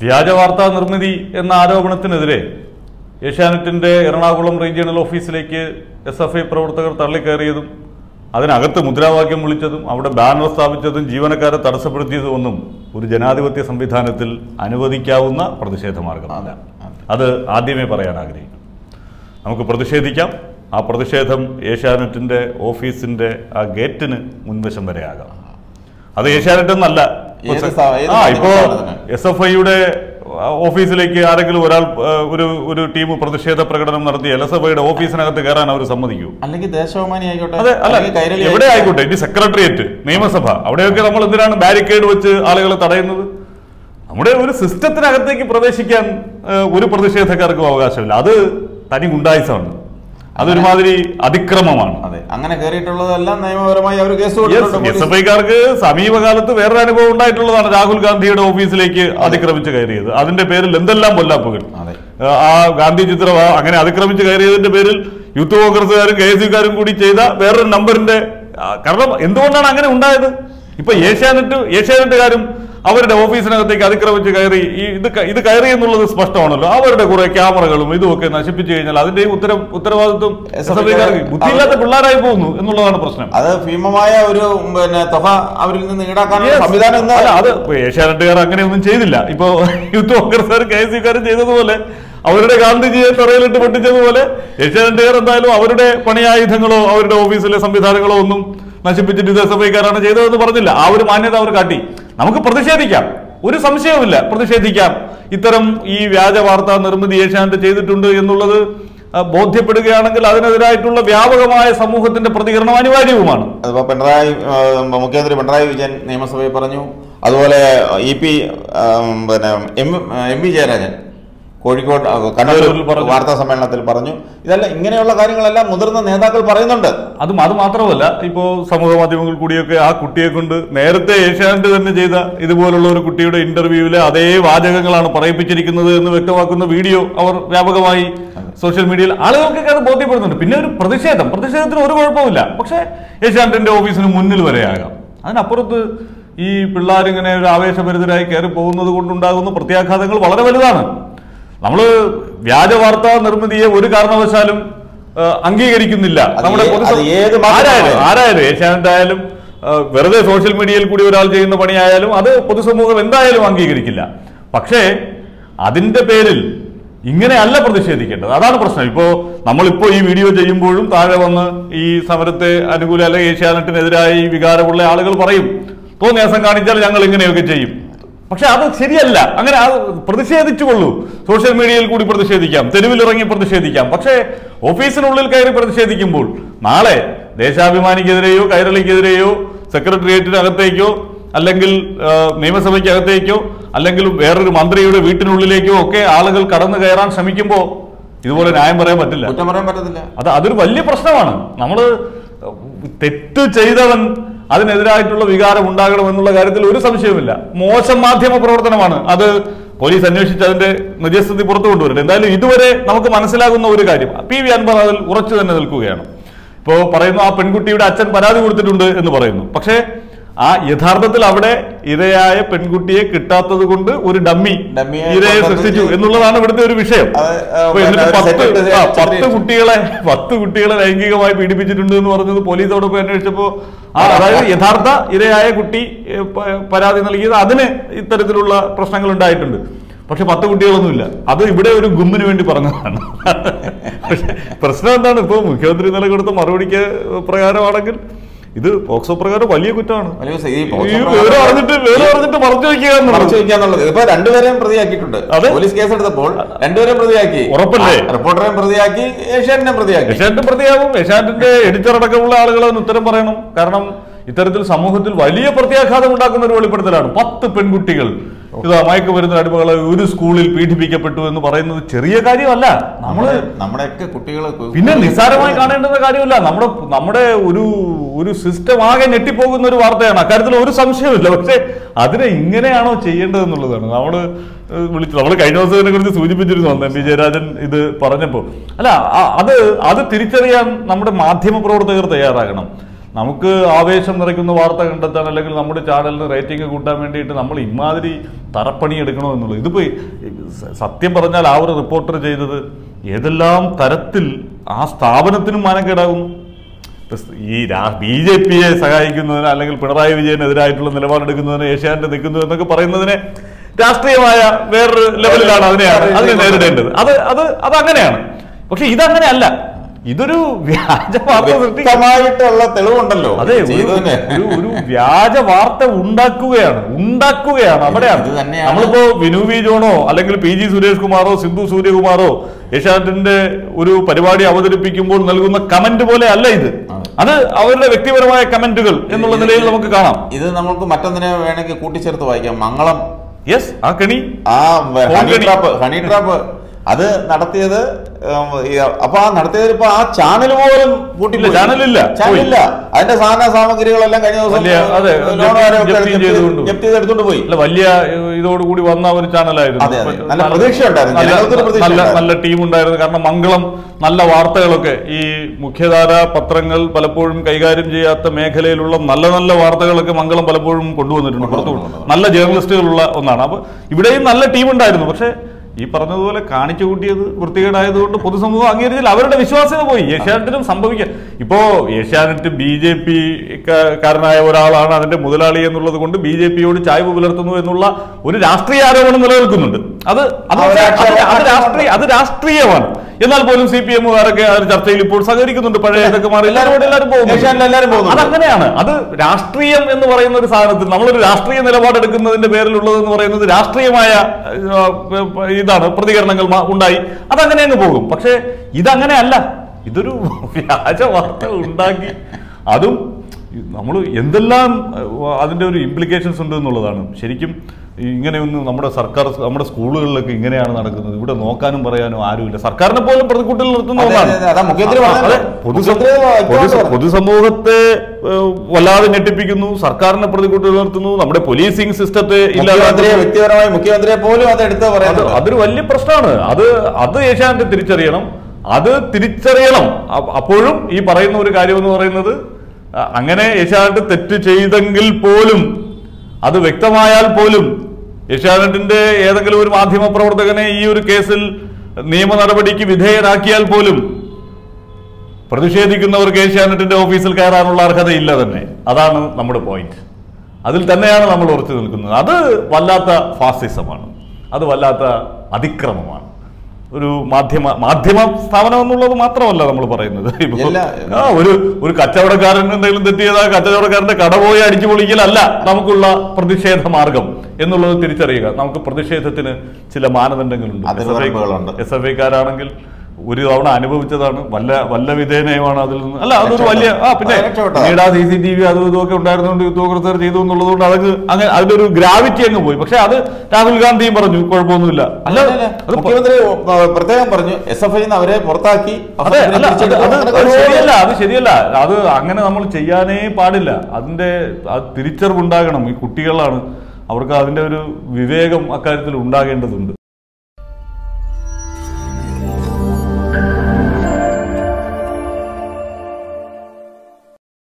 വ്യാജ വാർത്താ നിർമ്മിതി എന്ന ആരോപണത്തിനെതിരെ ഏഷ്യാനെറ്റിന്റെ എറണാകുളം റീജിയണൽ ഓഫീസിലേക്ക് എസ് എഫ് ഐ പ്രവർത്തകർ തള്ളിക്കയറിയതും അതിനകത്ത് മുദ്രാവാക്യം വിളിച്ചതും അവിടെ ബാനർ സ്ഥാപിച്ചതും ജീവനക്കാരെ തടസ്സപ്പെടുത്തിയതും ഒന്നും ഒരു ജനാധിപത്യ സംവിധാനത്തിൽ അനുവദിക്കാവുന്ന പ്രതിഷേധ മാർഗമല്ല അത് ആദ്യമേ പറയാൻ ആഗ്രഹിക്കുന്നു നമുക്ക് പ്രതിഷേധിക്കാം ആ പ്രതിഷേധം ഏഷ്യാനെറ്റിന്റെ ഓഫീസിന്റെ ആ ഗേറ്റിന് മുൻവശം വരെ ആകാം അത് ഏഷ്യാനെറ്റ് എന്നല്ല ഇപ്പൊ ഏത് സ്ഥാ- ഏത് ആ ഇപ്പോ സ്ഥാപനത്തിന്? എസ് എഫ് ഐയുടെ ഓഫീസിലേക്ക് ആരെങ്കിലും ഒരാൾ ആ, ഒരു ഒരു ടീം പ്രതിഷേധ പ്രകടനം നടത്തിയാൽ എസ് എഫ് ഐയുടെ ഓഫീസിനകത്ത് കയറാൻ അവർ സമ്മതിക്കൂ അല്ലെങ്കിൽ ദേശാഭിമാനി ആയിക്കോട്ടെ അതെ അല്ല അല്ലെങ്കിൽ കൈരളി എവിടെ ആയിക്കോട്ടെ ഇനി സെക്രട്ടേറിയറ്റ് നിയമസഭ അവിടെയൊക്കെ നമ്മൾ എന്തിനാണ് ബാരിക്കേഡ് വെച്ച് ആളുകളെ തടയുന്നത് നമ്മുടെ ഒരു സിസ്റ്റത്തിനകത്തേക്ക് പ്രവേശിക്കാൻ ആ, ഒരു പ്രതിഷേധക്കാർക്കും അവകാശമില്ല അത് തനി ഗുണ്ടായുസമാണ് അതൊരുമാതിരി അതിക്രമമാണ് അതെ അങ്ങനെ കയറിയിട്ടുള്ളതെല്ലാം നിയമപരമായി അവർ കേസ് എസ് കൊടുത്തിട്ടുണ്ട് എസ് എഫ് ഐക്കാർക്ക് സമീപകാലത്ത് വേറൊരു അനുഭവം ഉണ്ടായിട്ടുള്ളതാണ് രാഹുൽ ഗാന്ധിയുടെ ഓഫീസിലേക്ക് അതിക്രമിച്ച് കയറിയത് അതിന്റെ പേരിൽ എന്തെല്ലാം പൊല്ലാപ്പുകൾ അതെ ആ, ആ ഗാന്ധി ചിത്രം ആ അങ്ങനെ അതിക്രമിച്ച് കയറിയതിന്റെ പേരിൽ യൂത്ത് കോൺഗ്രസ്സുകാരും കെ എസ് യുക്കാരും കൂടി ചെയ്ത വേറൊരു നമ്പറിന്റെ ആ, കാരണം എന്തുകൊണ്ടാണ് അങ്ങനെ ഉണ്ടായത് ഇപ്പൊ ഏഷ്യാനെറ്റ് ഏഷ്യാനെറ്റുകാരും അവരുടെ ഓഫീസിനകത്തേക്ക് അതിക്രമിച്ച് കയറി ഈ ഇത് ക- ഇത് കയറി എന്നുള്ളത് സ്പഷ്ടമാണല്ലോ അവരുടെ കുറെ ക്യാമറകളും ഇതുമൊക്കെ നശിപ്പിച്ചു കഴിഞ്ഞാൽ അതിന്റെ ഈ ഉത്തരം ഉത്തരവാദിത്വം SFI SFI-ക്കാർക്ക് ബുദ്ധിയില്ലാത്ത പിള്ളേരായി പോകുന്നു എന്നുള്ളതാണ് പ്രശ്നം അത് ഭീമമായ ഒരു പിന്നെ തുക അവരിൽ നിന്ന് ഈടാക്കാനുള്ള Yes. സംവിധാനം ഇന്ന് അല്ല അത് ഇപ്പൊ ഏഷ്യാനെട്ടുകാർ അങ്ങനെയൊന്നും ചെയ്തില്ല ഇപ്പോ യൂത്ത് കോൺഗ്രസ്സുകാർ കെ എസ് സിക്കാരും ചെയ്തതുപോലെ അവരുടെ ഗാന്ധിജിയെ തറയിലിട്ട് പൊട്ടിച്ചതുപോലെ ഏഷ്യാനെട്ടുകാർ എന്തായാലും അവരുടെ പണിയായുധങ്ങളോ അവരുടെ ഓഫീസിലെ സംവിധാനങ്ങളോ ഒന്നും നശിപ്പിച്ചിട്ട് ഇത് എസ് എഫ് ഐക്കാരാണ് ചെയ്തതെന്ന് പറഞ്ഞില്ല ആ ഒരു മാന്യത അവർ കാട്ടി നമുക്ക് പ്രതിഷേധിക്കാം ഒരു സംശയവുമില്ല പ്രതിഷേധിക്കാം ഇത്തരം ഈ വ്യാജ വാർത്താ നിർമ്മിതി ഏഷ്യാനെറ്റ് ചെയ്തിട്ടുണ്ട് എന്നുള്ളത് ആ, ബോധ്യപ്പെടുകയാണെങ്കിൽ അതിനെതിരായിട്ടുള്ള വ്യാപകമായ സമൂഹത്തിന്റെ പ്രതികരണം അനിവാര്യവുമാണ് അതിപ്പോ പിണറായി ആ, മുഖ്യമന്ത്രി പിണറായി വിജയൻ നിയമസഭയിൽ പറഞ്ഞു അതുപോലെ ഇ പി ആ, പിന്നെ M M V Jayarajan Kozhikode ആ, കണ്ണൂർ കണ്ണൂരിൽ പറഞ്ഞു. വാർത്താ സമ്മേളനത്തിൽ പറഞ്ഞു ഇതെല്ലാം ഇങ്ങനെയുള്ള കാര്യങ്ങളെല്ലാം മുതിർന്ന നേതാക്കൾ പറയുന്നുണ്ട് അതും അത് മാത്രമല്ല ഇപ്പോൾ സമൂഹ മാധ്യമങ്ങൾ കൂടിയൊക്കെ ആ കുട്ടിയെ കൊണ്ട് നേരത്തെ ഏഷ്യാനെറ്റ് തന്നെ ചെയ്ത ഇതുപോലുള്ള ഒരു കുട്ടിയുടെ ഇന്റർവ്യൂവിലെ അതേ വാചകങ്ങളാണ് പറയിപ്പിച്ചിരിക്കുന്നത് എന്ന് വ്യക്തമാക്കുന്ന വീഡിയോ അവർ വ്യാപകമായി സോഷ്യൽ മീഡിയയിൽ ആളുകൾക്കൊക്കെ അത് ബോധ്യപ്പെടുന്നുണ്ട് പിന്നെ ഒരു പ്രതിഷേധം പ്രതിഷേധത്തിന് ഒരു കുഴപ്പമില്ല പക്ഷേ ഏഷ്യാനെറ്റിന്റെ ഓഫീസിന് മുന്നിൽ വരെയാകാം അതിനപ്പുറത്ത് ഈ പിള്ളേരിങ്ങനെ ഒരു ആവേശഭരിതരായി കയറി പോകുന്നത് കൊണ്ടുണ്ടാകുന്ന പ്രത്യാഘാതങ്ങൾ വളരെ വലുതാണ് നമ്മൾ വ്യാജ വാർത്താ നിർമ്മിതിയെ ഒരു കാരണവശാലും ആ, അംഗീകരിക്കുന്നില്ല അത് നമ്മുടെ ഏ- പൊതുസ- അത് ഏത് മാധ്യമമായാലും. ആരായാലും ആരായാലും ഏഷ്യാനെറ്റ് ആയാലും ആ, വെറുതെ സോഷ്യൽ മീഡിയയിൽ കൂടി ഒരാൾ ചെയ്യുന്ന പണിയായാലും അത് പൊതുസമൂഹം എന്തായാലും അംഗീകരിക്കില്ല പക്ഷേ അതിന്റെ പേരിൽ ഇങ്ങനെയല്ല പ്രതിഷേധിക്കേണ്ടത് അതാണ് പ്രശ്നം ഇപ്പോ നമ്മളിപ്പോ ഈ വീഡിയോ ചെയ്യുമ്പോഴും താഴെ വന്ന് ഈ സമരത്തെ അനുകൂല അല്ലെങ്കിൽ ഏഷ്യാനെറ്റിനെതിരായി വികാരമുള്ള ആളുകൾ പറയും തോന്നിയാസം കാണിച്ചാൽ ഞങ്ങൾ ഇങ്ങനെയൊക്കെ ചെയ്യും പക്ഷെ അത് ശരിയല്ല അങ്ങനെ അത് പ്രതിഷേധിച്ചുകൊള്ളൂ സോഷ്യൽ മീഡിയയിൽ കൂടി പ്രതിഷേധിക്കാം തെരുവിലിറങ്ങി പ്രതിഷേധിക്കാം പക്ഷേ ഓഫീസിനുള്ളിൽ കയറി പ്രതിഷേധിക്കുമ്പോൾ നാളെ ദേശാഭിമാനിക്കെതിരെയോ കൈരളിക്കെതിരെയോ സെക്രട്ടേറിയറ്റിനകത്തേക്കോ അല്ലെങ്കിൽ ആ, നിയമസഭയ്ക്കകത്തേക്കോ അല്ലെങ്കിൽ വേറൊരു മന്ത്രിയുടെ വീട്ടിനുള്ളിലേക്കോ ഒക്കെ ആളുകൾ കടന്നു കയറാൻ ശ്രമിക്കുമ്പോൾ ഇതുപോലെ ന്യായം പറയാൻ പറ്റില്ല കുറ്റം പറയാൻ പറ്റത്തില്ല അത് അതൊരു വലിയ പ്രശ്നമാണ് നമ്മൾ തെറ്റ് ചെയ്തവൻ അതിനെതിരായിട്ടുള്ള വികാരം ഉണ്ടാകണം എന്നുള്ള കാര്യത്തിൽ ഒരു സംശയവുമില്ല മോശം മാധ്യമ പ്രവർത്തനമാണ് അത് പോലീസ് അന്വേഷിച്ച് അതിന്റെ നിജസ്ഥിതി പുറത്തു കൊണ്ടുവരുന്നത് എന്തായാലും ഇതുവരെ നമുക്ക് മനസ്സിലാകുന്ന ഒരു കാര്യം പി വി അൻവർ അതിൽ ഉറച്ചു തന്നെ നിൽക്കുകയാണ് ഇപ്പോൾ പറയുന്നു ആ പെൺകുട്ടിയുടെ അച്ഛൻ പരാതി കൊടുത്തിട്ടുണ്ട് എന്ന് പറയുന്നു പക്ഷേ ആ യഥാർത്ഥത്തിൽ അവിടെ ഇരയായ പെൺകുട്ടിയെ കിട്ടാത്തത് കൊണ്ട് ഒരു ഡമ്മി ഡമ്മിയെ ഇരയെ കൊണ്ടുവന്ന് സൃഷ്ടിച്ചു എന്നുള്ളതാണ് ഇവിടുത്തെ ഒരു വിഷയം അത്, ആ, അപ്പൊ എന്നിട്ട് പിന്നെ പത്ത് സെക്രട്ടറി ആ, പത്ത് ചിത്രീകരിച്ചു. കുട്ടികളെ പത്ത് കുട്ടികളെ ലൈംഗികമായി പീഡിപ്പിച്ചിട്ടുണ്ട് എന്ന് പറഞ്ഞത് പോലീസോട് പോയി അന്വേഷിച്ചപ്പോ ആ അതായത് യഥാർത്ഥ ഇരയായ കുട്ടി ഏ, പ- പരാതി നൽകിയത് അതിന് ഇത്തരത്തിലുള്ള പ്രശ്നങ്ങൾ ഉണ്ടായിട്ടുണ്ട് പക്ഷെ പത്ത് കുട്ടികളൊന്നുമില്ല അത് ഇവിടെ ഒരു ഗുമ്മിന് വേണ്ടി പറഞ്ഞതാണ് പക്ഷെ പ്രശ്നം എന്താണ് ഇപ്പൊ മുഖ്യമന്ത്രി ഇന്നലെ കൊടുത്ത മറുപടിക്ക് പ്രകാരമാണെങ്കിൽ ഇത് പോക്സോ പ്രകാരം വലിയ കുറ്റമാണ് വലിയ സ- ഈ ഈ പോക്സോ വിവരം പ്രകാരം- അറിഞ്ഞിട്ട് വിവരം അറിഞ്ഞിട്ട് മറച്ചു വെക്കുക എന്നുള്ളത് മറച്ചു വയ്ക്കാന്നുള്ളത് ഇപ്പൊ രണ്ടുപേരെയും പ്രതിയാക്കിയിട്ടുണ്ട് അതെ. പോലീസ് കേസെടുത്തപ്പോൾ രണ്ടുപേരെയും പ്രതിയാക്കി ഉറപ്പല്ലേ? ആ, റിപ്പോർട്ടറെയും പ്രതിയാക്കി ഏഷ്യാനെറ്റിനെ പ്രതിയാക്കി ഏഷ്യാനെറ്റും പ്രതിയാകും ഏഷ്യാനെറ്റിന്റെ എഡിറ്റർ അടക്കമുള്ള ആളുകൾ അതിന് ഉത്തരം പറയണം കാരണം ഇത്തരത്തിൽ സമൂഹത്തിൽ വലിയ പ്രത്യാഘാതം ഉണ്ടാക്കുന്ന ഒരു വെളിപ്പെടുത്തലാണ് പത്ത് പെൺകുട്ടികൾ ഇത് മയക്കുമരുന്ന് അടിമകളെ ഒരു സ്കൂളിൽ പീഡിപ്പിക്കപ്പെട്ടു എന്ന് പറയുന്നത് ചെറിയ കാര്യമല്ല നമ്മള് നമ്മുടെ നമ്മുടെയൊക്കെ കുട്ടികൾ പിന്നെ നിസ്സാരമായി കാണേണ്ടുന്ന കാര്യമില്ല നമ്മുടെ നമ്മുടെ ഒരു ഒരു സിസ്റ്റം ആകെ ഞെട്ടിപ്പോകുന്ന ഒരു വാർത്തയാണ് അക്കാര്യത്തിൽ ഒരു സംശയമില്ല പക്ഷെ അതിനെ ഇങ്ങനെയാണോ ചെയ്യേണ്ടതെന്നുള്ളതാണ് നമ്മള് ഏഹ് വിളിച്ചു നമ്മൾ കഴിഞ്ഞ ദിവസം ഇതിനെ കുറിച്ച് സൂചിപ്പിച്ചിരുന്നു അന്ന് എം വി ജയരാജൻ ഇത് പറഞ്ഞപ്പോ അല്ല ആ- അത് അത് തിരിച്ചറിയാൻ നമ്മുടെ മാധ്യമ പ്രവർത്തകർ തയ്യാറാകണം നമുക്ക് ആവേശം നിറയ്ക്കുന്ന വാർത്ത കണ്ടെത്താൻ അല്ലെങ്കിൽ നമ്മുടെ ചാനലിന് റേറ്റിംഗ് കൂട്ടാൻ വേണ്ടിയിട്ട് നമ്മൾ ഇമാതിരി തറപ്പണി എടുക്കണോ എന്നുള്ളത് ഇതിപ്പോ ഈ സ- സത്യം പറഞ്ഞാൽ ആ ഒരു റിപ്പോർട്ടർ ചെയ്തത് ഏതെല്ലാം തരത്തിൽ ആ സ്ഥാപനത്തിനും മാനക്കേടാകുന്നു ഇപ്പൊ സ് ഈ ബി ജെ പിയെ സഹായിക്കുന്നതിന് അല്ലെങ്കിൽ പിണറായി വിജയനെതിരായിട്ടുള്ള നിലപാടെടുക്കുന്നതിന് ഏഷ്യാനെറ്റ് നിൽക്കുന്നു എന്നൊക്കെ പറയുന്നതിനെ രാഷ്ട്രീയമായ വേറൊരു ലെവലിലാണ് അതിനെയാണ് അതിനെ നേരിടേണ്ടത് അത് അത് അത് അങ്ങനെയാണ് പക്ഷെ ഇതങ്ങനെയല്ല ഇതൊരു വ്യാജ വാർത്ത സൃഷ്ടിക്കുക വ്യക്തമായിട്ടുള്ള തെളിവുണ്ടല്ലോ അതെ ഒരു- ചെയ്തതിന് ഒരു ഒരു വ്യാജ വാർത്ത ഉണ്ടാക്കുകയാണ് ഉണ്ടാക്കുകയാണ് അവിടെയാണ് ഇത് തന്നെയാണ്. നമ്മളിപ്പോ വിനു വി ജോണോ അല്ലെങ്കിൽ പി ജി സുരേഷ് കുമാറോ സിന്ധു സൂര്യകുമാറോ ഏഷ്യാനെറ്റിന്റെ ഒരു പരിപാടി അവതരിപ്പിക്കുമ്പോൾ നൽകുന്ന കമന്റ് പോലെ അല്ല ഇത് അതെ. അത് അവരുടെ വ്യക്തിപരമായ കമന്റുകൾ എന്നുള്ള നിലയിൽ നമുക്ക് കാണാം ഇത് നമുക്ക് മറ്റൊന്നിനെ വേണമെങ്കിൽ കൂട്ടിച്ചേർത്ത് വായിക്കാം മംഗളം യെസ് ആ കെണി ആ വ- ഹണി കോൺകണി. ട്രാപ്പ് ഹണി ട്രാപ്പ് അത് നടത്തിയത് ഉം, ഈ, അപ്പൊ ആ നടത്തിയത് ഇപ്പൊ ആ ചാനൽ പോലും പൂട്ടിപ്പോയി. ഇല്ല, ചാനലില്ല. ചാനലില്ല അതിന്റെ സാധന സാമഗ്രികളെല്ലാം കഴിഞ്ഞ ദിവസം വലിയ, അതെ, ലോണുകാരൊക്കെ ജപ്തി ജപ്തി ചെയ്തുകൊണ്ട് പോയി. ജപ്തി ചെയ്ത് എടുത്തോണ്ട് പോയി അല്ല വലിയ ഏഹ്, ഇതോടുകൂടി വന്ന ഒരു ചാനലായിരുന്നു അതെ, അതെ. ഇപ്പൊ നല്ല പ്രതീക്ഷയുണ്ടായിരുന്നു. നല്ല- ജനങ്ങൾക്കൊരു പ്രതീക്ഷ നല്ല ഉണ്ടായിരുന്നു. നല്ല ടീം ഉണ്ടായിരുന്നു കാരണം മംഗളം നല്ല വാർത്തകളൊക്കെ ഈ മുഖ്യധാര പത്രങ്ങൾ പലപ്പോഴും കൈകാര്യം ചെയ്യാത്ത മേഖലയിലുള്ള നല്ല നല്ല വാർത്തകളൊക്കെ മംഗളം പലപ്പോഴും കൊണ്ടുവന്നിട്ടുണ്ട് പുറത്തു നല്ല ജേർണലിസ്റ്റുകളുള്ള ഒന്നാണ് അപ്പൊ ഇവിടെയും നല്ല ടീം ഉണ്ടായിരുന്നു പക്ഷേ ഈ പറഞ്ഞതുപോലെ കാണിച്ചു കൂട്ടിയത് വൃത്തികേടായതുകൊണ്ട് പൊതുസമൂഹം അംഗീകരിച്ചാൽ അവരുടെ വിശ്വാസ്യത പോയി ഏഷ്യാനെറ്റിനും സംഭവിക്കാം ഇപ്പോ ഏഷ്യാനെറ്റ് ബി ജെ പി കാരനായ ഒരാളാണ് അതിന്റെ മുതലാളി എന്നുള്ളത് കൊണ്ട് ബി ജെ പിയോട് ചായ്വ് പുലർത്തുന്നു എന്നുള്ള ഒരു രാഷ്ട്രീയ ആരോപണം നിലനിൽക്കുന്നുണ്ട് അത് അത് ആ, ഒരു ആക്ഷേപം- അത് അത് രാഷ്ട്രീയ അത് രാഷ്ട്രീയമാണ് എന്നാൽ പോലും സി പി എമ്മുകാരൊക്കെ ആ ഒരു ചർച്ചയിൽ ഇപ്പോൾ സഹകരിക്കുന്നുണ്ട് പഴയ ഇതൊക്കെ മാറി എല്ലാവരും എല്ലാവരും പോകുന്നു ഏഷ്യാനെറ്റിൽ എല്ലാവരും പോകുന്നുണ്ട്. അതങ്ങനെയാണ് അത് രാഷ്ട്രീയം എന്ന് പറയുന്ന ഒരു സാധനത്തിൽ നമ്മളൊരു രാഷ്ട്രീയ നിലപാടെടുക്കുന്നതിന്റെ പേരിലുള്ളത് എന്ന് പറയുന്നത് രാഷ്ട്രീയമായ ആ, ഇതാണ് പ്രതികരണങ്ങൾ മാ- ഉണ്ടായി അതങ്ങനെ അങ്ങ് പോകും പക്ഷേ ഇതങ്ങനെയല്ല ഇതൊരു വ്യാജ വാർത്ത ഉണ്ടാക്കി അതും നമ്മൾ എന്തെല്ലാം ആ, അതിന്റെ ഒരു ഇംപ്ലിക്കേഷൻസ് ഉണ്ട് എന്നുള്ളതാണ് ശരിക്കും ഇങ്ങനെയൊന്ന് നമ്മുടെ സർക്കാർ നമ്മുടെ സ്കൂളുകളിലൊക്കെ ഇങ്ങനെയാണ് നടക്കുന്നത് ഇവിടെ നോക്കാനും പറയാനും ആരുമില്ല സർക്കാരിനെ പോലും പ്രതിക്കൂട്ടിൽ നിർത്തുന്ന അതെ, ഒന്നാണ് അതെ, അതാ മുഖ്യമന്ത്രി ആ, പറഞ്ഞത്. അതെ, പൊതുസ- മുഖ്യമന്ത്രി വ്യക്തമായിട്ട് പൊതുസ- പറഞ്ഞു. പൊതുസമൂഹത്തെ ഏഹ്, വല്ലാതെ ഞെട്ടിപ്പിക്കുന്നു സർക്കാരിനെ പ്രതികൂട്ടിൽ നിർത്തുന്നു നമ്മുടെ പോലീസിംഗ് സിസ്റ്റത്തെ മുഖ്യമന്ത്രിയെ ഇല്ലാതെ വ്യക്തിപരമായി മുഖ്യമന്ത്രിയെ പോലും അത് എടുത്ത് അത് പറയുന്നത് അതൊരു വലിയ പ്രശ്നമാണ് അത് അത് ഏഷ്യാനെറ്റ് തിരിച്ചറിയണം അത് തിരിച്ചറിയണം അ- അപ്പോഴും ഈ പറയുന്ന ഒരു കാര്യം എന്ന് പറയുന്നത് അ- അങ്ങനെ ഏഷ്യാനെറ്റ് തെറ്റ് ചെയ്തെങ്കിൽ പോലും അത് വ്യക്തമായാൽ പോലും ഏഷ്യാനെറ്റിന്റെ ഏതെങ്കിലും ഒരു മാധ്യമ പ്രവർത്തകനെ ഈ ഒരു കേസിൽ നിയമ നടപടിക്ക് വിധേയനാക്കിയാൽ പോലും പ്രതിഷേധിക്കുന്നവർക്ക് ഏഷ്യാനെറ്റിന്റെ ഓഫീസിൽ കയറാനുള്ള അർഹതയില്ല തന്നെ അതാണ് നമ്മുടെ പോയിന്റ് അതിൽ തന്നെയാണ് നമ്മൾ ഉറച്ചു നിൽക്കുന്നത് അത് വല്ലാത്ത ഫാസിസമാണ് അത് വല്ലാത്ത അതിക്രമമാണ് ഒരു മാധ്യമ മാധ്യമ സ്ഥാപനം എന്നുള്ളത് മാത്രമല്ല നമ്മൾ പറയുന്നത് ഇപ്പോ എല്ലാ- ആ ഒരു ഒരു കച്ചവടക്കാരൻ എന്തെങ്കിലും തെറ്റിയത് ആ കച്ചവടക്കാരന്റെ കട പോയി അടിച്ചു പൊളിക്കലല്ല നമുക്കുള്ള പ്രതിഷേധ മാർഗം എന്നുള്ളത് തിരിച്ചറിയുക നമുക്ക് പ്രതിഷേധത്തിന് ചില മാനദണ്ഡങ്ങളുണ്ട് അതിർവരമ്പുകളുണ്ട്. എസ് എഫ് ഐക്കാരാണെങ്കിൽ ഒരു തവണ അനുഭവിച്ചതാണ് വല്ല വല്ല വിധേനയുമാണ് അതിൽ നിന്ന് അല്ല അതൊരു വലിയ ആ പിന്നെ അത് രക്ഷപ്പെട്ടതാ. പിന്നീട് ആ സി സി ടി വി അതും ഇതൊക്കെ ഉണ്ടായിരുന്നുകൊണ്ട് യുദ്ധോഗ്രസ്ഥർ ചെയ്തു എന്നുള്ളതുകൊണ്ട് അതങ്ങ് അങ്ങനെ അതിന്റെ ഒരു ഗ്രാവിറ്റി അങ്ങ് പോയി പക്ഷെ അത് രാഹുൽ ഗാന്ധിയും പറഞ്ഞു കുഴപ്പമൊന്നുമില്ല അല്ല അല്ല, അത് മുഖ്യമന്ത്രി ഉം, പ്രത്യേകം പറഞ്ഞു എസ് എഫ് ഐ അവരെ പുറത്താക്കി അതെ അവരെ അല്ല അത് തിരിച്ചെടുത്തു. അത് അങ്ങനെ അത് ഒരു ശരിയല്ല അത് ശരിയല്ല അത് അങ്ങനെ നമ്മൾ ചെയ്യാനേ പാടില്ല അതിന്റെ ആ തിരിച്ചറിവുണ്ടാകണം ഈ കുട്ടികളാണ് അവർക്ക് അതിന്റെ ഒരു വിവേകം അക്കാര്യത്തിൽ ഉണ്ടാകേണ്ടതുണ്ട്